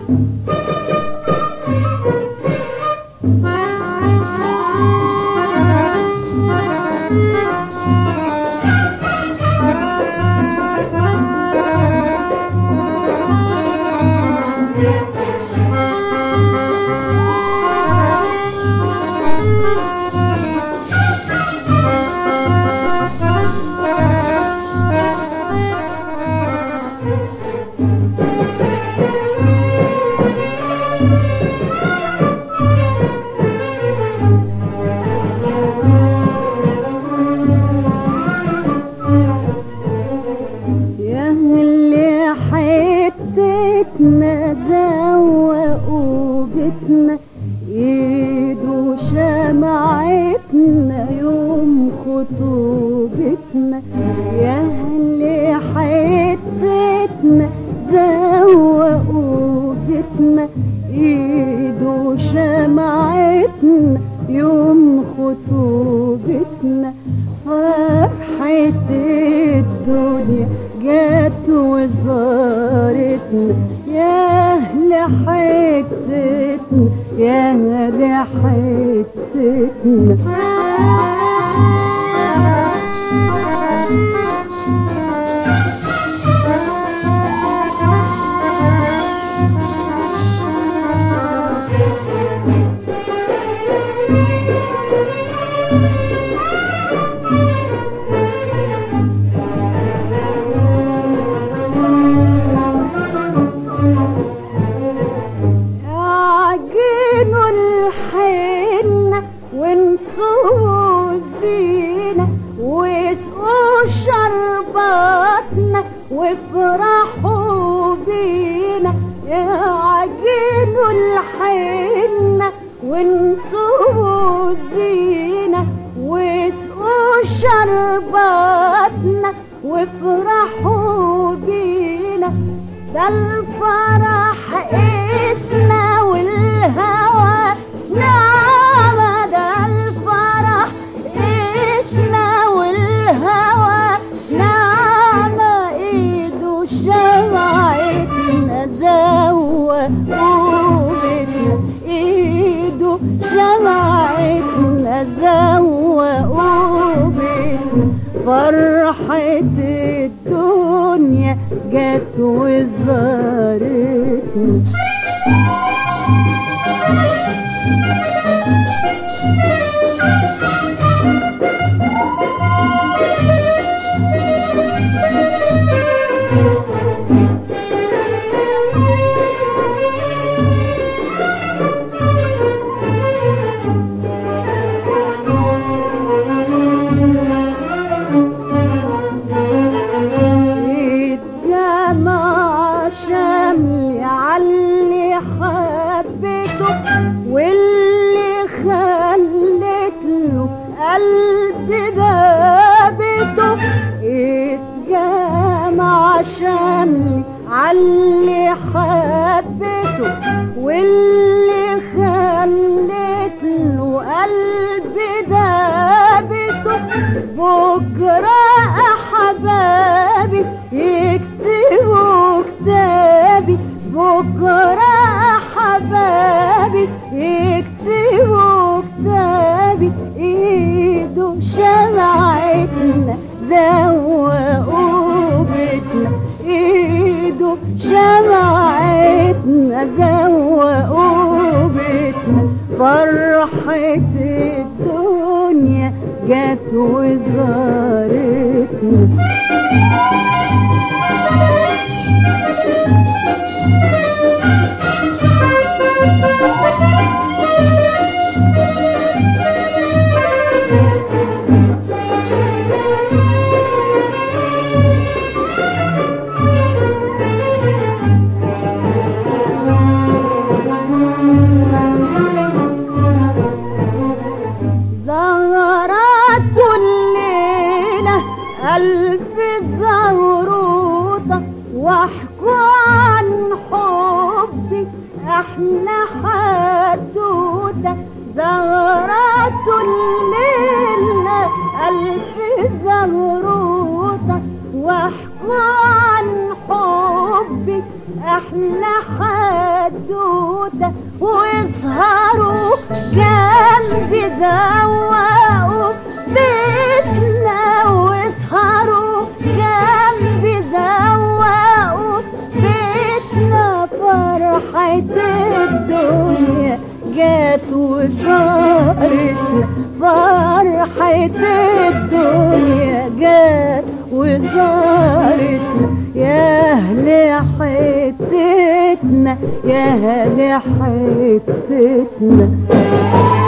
يا اللي حتتنا زوقوا بيتنا ايدوا شمعتنا يوم خطوبتنا يا اللي حتتنا زوقوا بيتنا ايدوا شمعتنا يوم خطوبتنا فرحة الدنيا جت وزارتنا يا لحتتنا يا لحتتنا عجنوا الحنة ونسوا الزينة واسقوا شرباتنا وافرحوا بينا عجنوا الحنة ونسوا الزينة واسقوا شرباتنا وافرحوا بينا ده الفرح اسمه والهوى نعمة ده الفرح اسمه والهوى نعمة ايده شمعتنا زوقوا بيتنا ايده شمعتنا زوقوا بيتنا فرحة الدنيا جت وزارتنا الجمع شمل عاللي حبته واللي خلت له قلب دابته الجمع شمل عاللي حبته واللي خلت له قلب دابته بكرة أحبابي يكتبوا كتابي بكرة أحبابي يكتبوا كتابي ايده شمعتنا زوقوا بيتنا ايده شمعتنا زوقوا بيتنا فرحة الدنيا جت وزارتنا زهرات الليلة ألف زهروطة واحكوا عن حبي أحلى حدوتة زهرات الليلة ألف زهروطة واحكوا عن حبي احلى حدوته واسهروا جنبي زوقوا بيتنا واسهروا جنبي زوقوا بيتنا فرحة الدنيا جات وصارتنا فرحة الدنيا جات وصارتنا يا أهل حتتنا يا أهل حتتنا